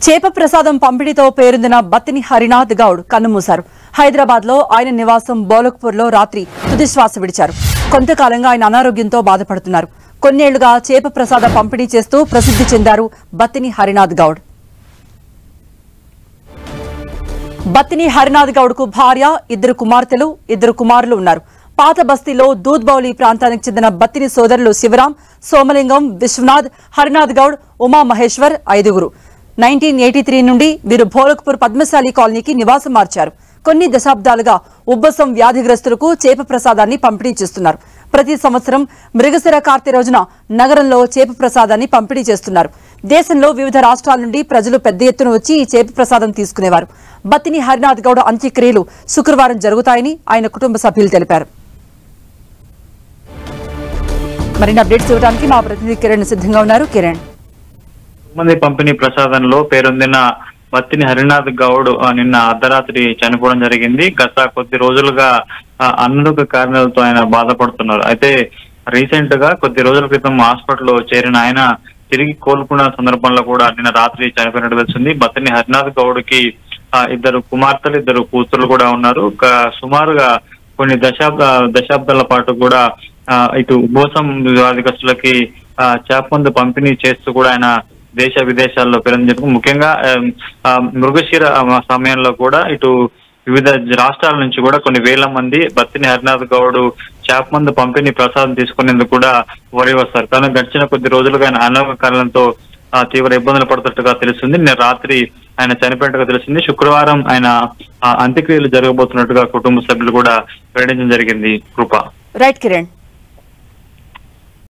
చేప ప్రసాదం పంపిణీతో పేరొందిన బత్తిని హరినాథ్ గౌడ్ కన్నుమూశారు హైదరాబాద్ లో ఆయన నివాసం బోలక్పూర్ లో రాత్రి తుదిశ్వాస విడిచారు కొంతకాలంగా ఆయన అనారోగ్యంతో బాధపడుతున్నారు కొన్నేళ్లుగా చేప ప్రసాద పంపిణీ చేస్తూ ప్రసిద్ధి చెందారు బత్తిని హరినాథ్ గౌడ్ బత్తిని హరినాథ్ గౌడ్ కు భార్య ఇద్దరు కుమార్తెలు ఇద్దరు కుమారులు ఉన్నారు పాత బస్తీలో దూద్బౌలి ప్రాంతానికి చెందిన బత్తిని సోదరులు శివరాం సోమలింగం విశ్వనాథ్ హరినాథ్ గౌడ్ ఉమా మహేశ్వర్ ఐదుగురు నైన్టీన్ ఎయిటీ త్రీ నుండి వీరు భోలక్పూర్ పద్మశాలి కాలనీకి నివాసం మార్చారు కొన్ని దశాబ్దాలుగా ఉబ్బసం వ్యాధిగ్రస్తులకు చేప ప్రసాదాన్ని పంపిణీ చేస్తున్నారు ప్రతి సంవత్సరం మృగశిర కార్తె రోజున నగరంలో చేప ప్రసాదాన్ని పంపిణీ చేస్తున్నారు దేశంలో వివిధ రాష్ట్రాల నుండి ప్రజలు పెద్ద ఎత్తున వచ్చి ఈ చేప ప్రసాదం తీసుకునేవారు బత్తిని హరినాథ్ గౌడ్ అంత్యక్రియలు శుక్రవారం జరుగుతాయని ఆయన కుటుంబ సభ్యులు తెలిపారు మరిన్ని అప్డేట్స్ ఇవ్వడానికి మా ప్రతినిధి కిరణ్ సిద్ధంగా ఉన్నారు కిరణ్ మంది పంపిణీ ప్రసాదంలో పేరొందిన మత్తిని హరినాథ్ గౌడ్ ఆ, నిన్న అర్ధరాత్రి చనిపోవడం జరిగింది గత కొద్ది రోజులుగా ఆ, అనారోగ్య కారణాలతో ఆయన బాధపడుతున్నారు అయితే రీసెంట్ గా కొద్ది రోజుల క్రితం హాస్పిటల్లో చేరిన ఆయన తిరిగి కోలుకున్న సందర్భంలో కూడా నిన్న రాత్రి చనిపోయినట్టు తెలిసింది బత్తిని హరినాథ్ గౌడ్ కి ఆ, ఇద్దరు కుమార్తెలు ఇద్దరు కూతురు కూడా ఉన్నారు ఒక సుమారుగా కొన్ని దశాబ్ద దశాబ్దాల పాటు కూడా ఆ, ఇటు మోసం వ్యాధిగ్రస్తులకి ఆ, చేపమందు పంపిణీ చేస్తూ కూడా ఆయన దేశ విదేశాల్లో పేరు ముఖ్యంగా ఆమ్, ఆ, మృగశిర ఆ, సమయంలో కూడా ఇటు వివిధ రాష్ట్రాల నుంచి కూడా కొన్ని వేల మంది బత్తిని హరినాథ్ గౌడ్ చేపమందు పంపిణీ ప్రసాదం తీసుకునేందుకు కూడా వరి వస్తారు కానీ గడిచిన కొద్ది రోజులుగా ఆయన అనారోగ్య కారణంతో ఆ, తీవ్ర ఇబ్బందులు పడుతున్నట్టుగా తెలుస్తుంది నిన్న రాత్రి ఆయన చనిపోయినట్టుగా తెలిసింది శుక్రవారం ఆయన ఆ, అంత్యక్రియలు జరగబోతున్నట్టుగా కుటుంబ సభ్యులు కూడా వెల్లడించడం జరిగింది కృప రైట్ కిరణ్